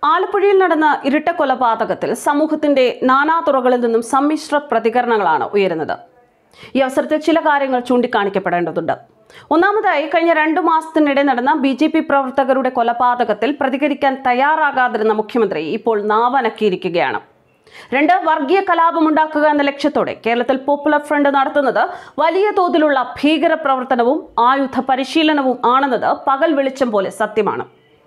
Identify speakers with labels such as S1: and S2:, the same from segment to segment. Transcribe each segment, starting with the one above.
S1: ആലപ്പുഴയിൽ നടന്ന ഇരട്ട കൊലപാതകത്തിൽ സമൂഹത്തിന്റെ നാനാതുറകളിൽ നിന്നും സമ്മിശ്ര പ്രതികരണങ്ങളാണ് ഉയരുന്നത് ഈ അവസരത്തിൽ ചില കാര്യങ്ങൾ ചൂണ്ടിക്കാണിക്കപ്പെടേണ്ടതുണ്ട് ഒന്നാമതായി കഴിഞ്ഞ രണ്ടു മാസത്തിനിടെ നടന്ന ബി ജെ പി പ്രവർത്തകരുടെ കൊലപാതകത്തിൽ പ്രതികരിക്കാൻ തയ്യാറാകാതിരുന്ന മുഖ്യമന്ത്രി ഇപ്പോൾ നാവനക്കിയിരിക്കുകയാണ് രണ്ട് വർഗീയ കലാപമുണ്ടാക്കുക എന്ന ലക്ഷ്യത്തോടെ കേരളത്തിൽ പോപ്പുലർ ഫ്രണ്ട് നടത്തുന്നത് വലിയ തോതിലുള്ള ഭീകര പ്രവർത്തനവും ആയുധ പരിശീലനവും ആണെന്നത് പകൽ വെളിച്ചം പോലെ സത്യമാണ്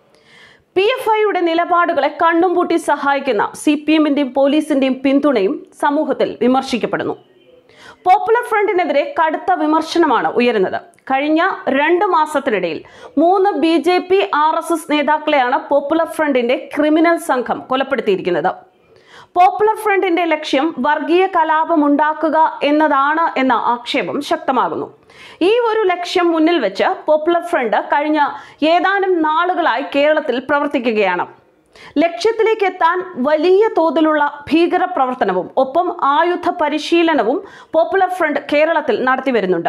S1: പി എഫ് ഐയുടെ നിലപാടുകളെ കണ്ണും പൂട്ടി സഹായിക്കുന്ന സി പി എമ്മിന്റെയും പോലീസിന്റെയും പിന്തുണയും സമൂഹത്തിൽ വിമർശിക്കപ്പെടുന്നു പോപ്പുലർ ഫ്രണ്ടിനെതിരെ കടുത്ത വിമർശനമാണ് ഉയരുന്നത് കഴിഞ്ഞ രണ്ട് മാസത്തിനിടയിൽ മൂന്ന് B J P R S S നേതാക്കളെയാണ് പോപ്പുലർ ഫ്രണ്ടിന്റെ ക്രിമിനൽ സംഘം കൊലപ്പെടുത്തിയിരിക്കുന്നത് പോപ്പുലർ ഫ്രണ്ടിന്റെ ലക്ഷ്യം വർഗീയ കലാപം ഉണ്ടാക്കുക എന്നതാണ് എന്ന ആക്ഷേപം ശക്തമാകുന്നു ഈ ഒരു ലക്ഷ്യം മുന്നിൽ വെച്ച് പോപ്പുലർ ഫ്രണ്ട് കഴിഞ്ഞ ഏതാനും നാളുകളായി കേരളത്തിൽ പ്രവർത്തിക്കുകയാണ് ലക്ഷ്യത്തിലേക്ക് എത്താൻ വലിയ തോതിലുള്ള ഭീകര പ്രവർത്തനവും ഒപ്പം ആയുധ പരിശീലനവും പോപ്പുലർ ഫ്രണ്ട് കേരളത്തിൽ നടത്തി വരുന്നുണ്ട്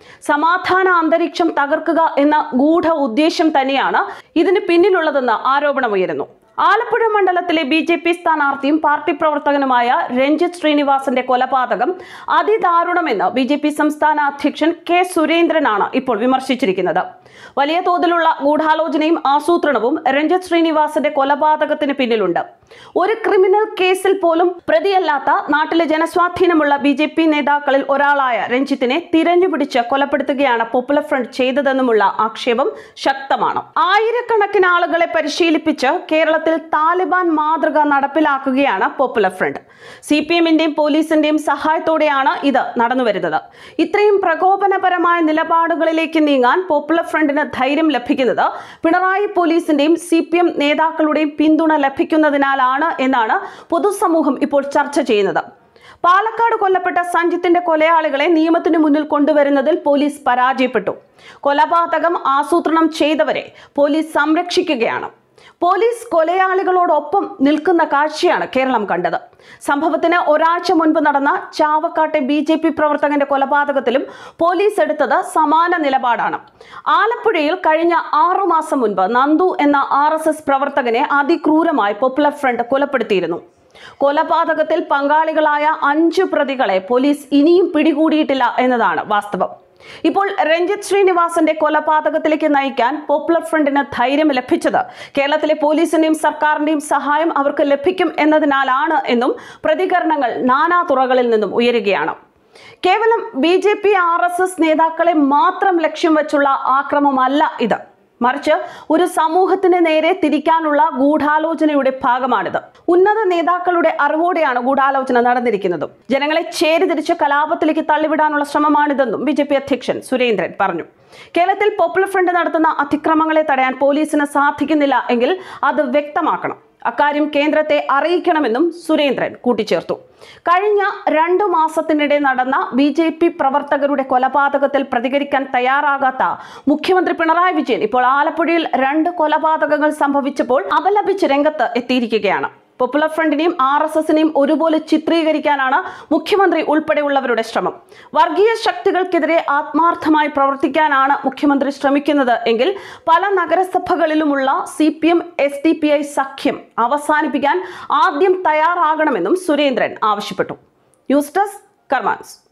S1: സമാധാന അന്തരീക്ഷം തകർക്കുക എന്ന ഗൂഢ ഉദ്ദേശം തന്നെയാണ് ഇതിന് പിന്നിലുള്ളതെന്ന് ആരോപണമുയരുന്നു ആലപ്പുഴ മണ്ഡലത്തിലെ ബി ജെ പി സ്ഥാനാർത്ഥിയും പാർട്ടി പ്രവർത്തകനുമായ രഞ്ജിത്ത് ശ്രീനിവാസന്റെ കൊലപാതകം അതിദാരുണമെന്ന് ബി ജെ പി സംസ്ഥാന അധ്യക്ഷൻ കെ സുരേന്ദ്രനാണ് ഇപ്പോൾ വിമർശിച്ചിരിക്കുന്നത് വലിയ തോതിലുള്ള ഗൂഢാലോചനയും ആസൂത്രണവും രഞ്ജിത്ത് ശ്രീനിവാസന്റെ കൊലപാതകത്തിന് പിന്നിലുണ്ട് ഒരു ക്രിമിനൽ കേസിൽ പോലും പ്രതിയല്ലാത്ത നാട്ടിലെ ജനസ്വാധീനമുള്ള ബി ജെ പി നേതാക്കളിൽ ഒരാളായ രഞ്ജിത്തിനെ തിരഞ്ഞുപിടിച്ച് കൊലപ്പെടുത്തുകയാണ് പോപ്പുലർ ഫ്രണ്ട് ചെയ്തതെന്നുമുള്ള ആക്ഷേപം ശക്തമാണ് ആയിരക്കണക്കിന് ആളുകളെ പരിശീലിപ്പിച്ച് കേരളത്തിൽ താലിബാൻ മാതൃക നടപ്പിലാക്കുകയാണ് പോപ്പുലർ ഫ്രണ്ട് സി പി എമ്മിന്റെയും പോലീസിന്റെയും സഹായത്തോടെയാണ് ഇത് നടന്നുവരുന്നത് ഇത്രയും പ്രകോപനപരമായ നിലപാടുകളിലേക്ക് നീങ്ങാൻ പോപ്പുലർ ഫ്രണ്ടിന് ധൈര്യം ലഭിക്കുന്നത് പിണറായി പോലീസിന്റെയും സി പി എം നേതാക്കളുടെയും പിന്തുണ ലഭിക്കുന്നതിനാലാണ് എന്നാണ് പൊതുസമൂഹം ഇപ്പോൾ ചർച്ച ചെയ്യുന്നത് പാലക്കാട് കൊല്ലപ്പെട്ട സഞ്ജിത്തിന്റെ കൊലയാളികളെ നിയമത്തിന് മുന്നിൽ കൊണ്ടുവരുന്നതിൽ പോലീസ് പരാജയപ്പെട്ടു കൊലപാതകം ആസൂത്രണം ചെയ്തവരെ പോലീസ് സംരക്ഷിക്കുകയാണ് പോലീസ് കൊലയാളികളോടൊപ്പം നിൽക്കുന്ന കാഴ്ചയാണ് കേരളം കണ്ടത് സംഭവത്തിന് ഒരാഴ്ച മുൻപ് നടന്ന ചാവക്കാട്ടെ ബി ജെ പി പ്രവർത്തകന്റെ കൊലപാതകത്തിലും പോലീസ് എടുത്തത് സമാന നിലപാടാണ് ആലപ്പുഴയിൽ കഴിഞ്ഞ ആറു മാസം മുൻപ് നന്ദു എന്ന ആർ പ്രവർത്തകനെ അതിക്രൂരമായി പോപ്പുലർ ഫ്രണ്ട് കൊലപ്പെടുത്തിയിരുന്നു കൊലപാതകത്തിൽ പങ്കാളികളായ അഞ്ചു പ്രതികളെ പോലീസ് ഇനിയും പിടികൂടിയിട്ടില്ല എന്നതാണ് വാസ്തവം ഇപ്പോൾ രഞ്ജിത്ത് ശ്രീനിവാസന്റെ കൊലപാതകത്തിലേക്ക് നയിക്കാൻ പോപ്പുലർ ഫ്രണ്ടിന് ധൈര്യം ലഭിച്ചത് കേരളത്തിലെ പോലീസിന്റെയും സർക്കാരിന്റെയും സഹായം അവർക്ക് ലഭിക്കും എന്നതിനാലാണ് എന്നും പ്രതികരണങ്ങൾ നാനാ തുറകളിൽ നിന്നും ഉയരുകയാണ് കേവലം B J P R S S നേതാക്കളെ മാത്രം ലക്ഷ്യം വെച്ചുള്ള ആക്രമമല്ല ഇത് മറിച്ച് ഒരു സമൂഹത്തിന് നേരെ തിരിക്കാനുള്ള ഗൂഢാലോചനയുടെ ഭാഗമാണിത് ഉന്നത നേതാക്കളുടെ അറിവോടെയാണ് ഗൂഢാലോചന നടന്നിരിക്കുന്നതും ജനങ്ങളെ ചേരിതിരിച്ച് കലാപത്തിലേക്ക് തള്ളിവിടാനുള്ള ശ്രമമാണിതെന്നും ബി ജെ പി അധ്യക്ഷൻ സുരേന്ദ്രൻ പറഞ്ഞു കേരളത്തിൽ പോപ്പുലർ ഫ്രണ്ട് നടത്തുന്ന അതിക്രമങ്ങളെ തടയാൻ പോലീസിന് സാധിക്കുന്നില്ല എങ്കിൽ അത് വ്യക്തമാക്കണം അക്കാര്യം കേന്ദ്രത്തെ അറിയിക്കണമെന്നും സുരേന്ദ്രൻ കൂട്ടിച്ചേർത്തു കഴിഞ്ഞ രണ്ടു മാസത്തിനിടെ നടന്ന ബി ജെ പി പ്രവർത്തകരുടെ കൊലപാതകത്തിൽ പ്രതികരിക്കാൻ തയ്യാറാകാത്ത മുഖ്യമന്ത്രി പിണറായി വിജയൻ ഇപ്പോൾ ആലപ്പുഴയിൽ രണ്ട് കൊലപാതകങ്ങൾ സംഭവിച്ചപ്പോൾ അപലപിച്ച് രംഗത്ത് എത്തിയിരിക്കുകയാണ് പോപ്പുലർ ഫ്രണ്ടിനെയും ആർ എസ് എസിനെയും ഒരുപോലെ ചിത്രീകരിക്കാനാണ് മുഖ്യമന്ത്രി ഉൾപ്പെടെയുള്ളവരുടെ ശ്രമം വർഗീയ ശക്തികൾക്കെതിരെ ആത്മാർത്ഥമായി പ്രവർത്തിക്കാനാണ് മുഖ്യമന്ത്രി ശ്രമിക്കുന്നത് എങ്കിൽ പല നഗരസഭകളിലുമുള്ള C P M S D P I സഖ്യം അവസാനിപ്പിക്കാൻ ആദ്യം തയ്യാറാകണമെന്നും സുരേന്ദ്രൻ ആവശ്യപ്പെട്ടു ന്യൂസ് ഡെസ്ക് കർമാൻസ്